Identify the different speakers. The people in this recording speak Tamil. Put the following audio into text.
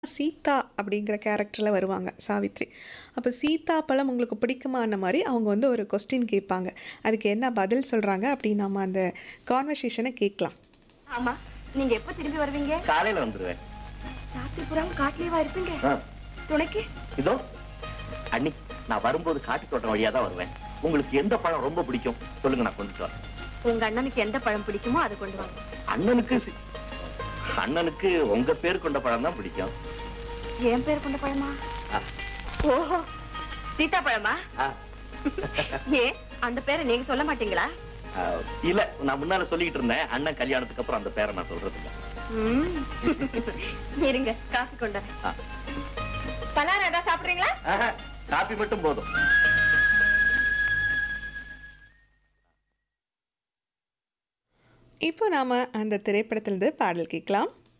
Speaker 1: சீதா அப்படிங்கிற கேரக்டரில் வருவாங்க சாவித்ரி அப்போ சீதா பழம் உங்களுக்கு பிடிக்குமான்ன மாதிரி அவங்க வந்து ஒரு கொஸ்டின் கேட்பாங்க அதுக்கு என்ன பதில் சொல்கிறாங்க அப்படின்னு நம்ம அந்த கான்வர்சேஷனை கேட்கலாம்
Speaker 2: ஆமா நீங்க எப்ப திரும்பி வருவீங்க
Speaker 3: காலையில வந்துருவேன்
Speaker 2: ராத்திரி புறம் காட்டுலயேவா இருப்பீங்க
Speaker 3: ஆ,
Speaker 2: துணைக்கு
Speaker 3: இதோ அண்ணி நான் வரும்போது காட்டு தோட்டம் வழியா தான் வருவேன் உங்களுக்கு எந்த பழம் ரொம்ப பிடிக்கும் சொல்லுங்க நான் கொண்டு வரேன்
Speaker 2: உங்க அண்ணனுக்கு எந்த பழம் பிடிக்குமோ அதை கொண்டு வாங்க
Speaker 3: அண்ணனுக்கு சி- அண்ணனுக்கு உங்க பேர் கொண்ட பழம் தான் பிடிக்கும்
Speaker 2: என் பேர் கொண்ட பழமா
Speaker 3: ஆ.
Speaker 2: ஓஹோ சீதா பழமா
Speaker 3: ஆ,
Speaker 2: ஏன் அந்த பேரை நீங்க சொல்ல மாட்டீங்களா
Speaker 3: ஆ, இல்ல நான் முன்னால சொல்லிட்டு இருந்தேன் அண்ணன் கல்யாணத்துக்கு அப்புறம் அந்த பேரை நான் சொல்றது இல்ல
Speaker 2: ம். இருங்க காஃபி கொண்டு வரேன்
Speaker 3: ஆ.
Speaker 2: பலாரம் ஏதாவது சாப்பிடுறீங்களா
Speaker 3: ஆஹா, காபி மட்டும் போதும்
Speaker 1: இப்போ நாம் அந்த திரைப்படத்திலிருந்து பாடல் கேட்கலாம்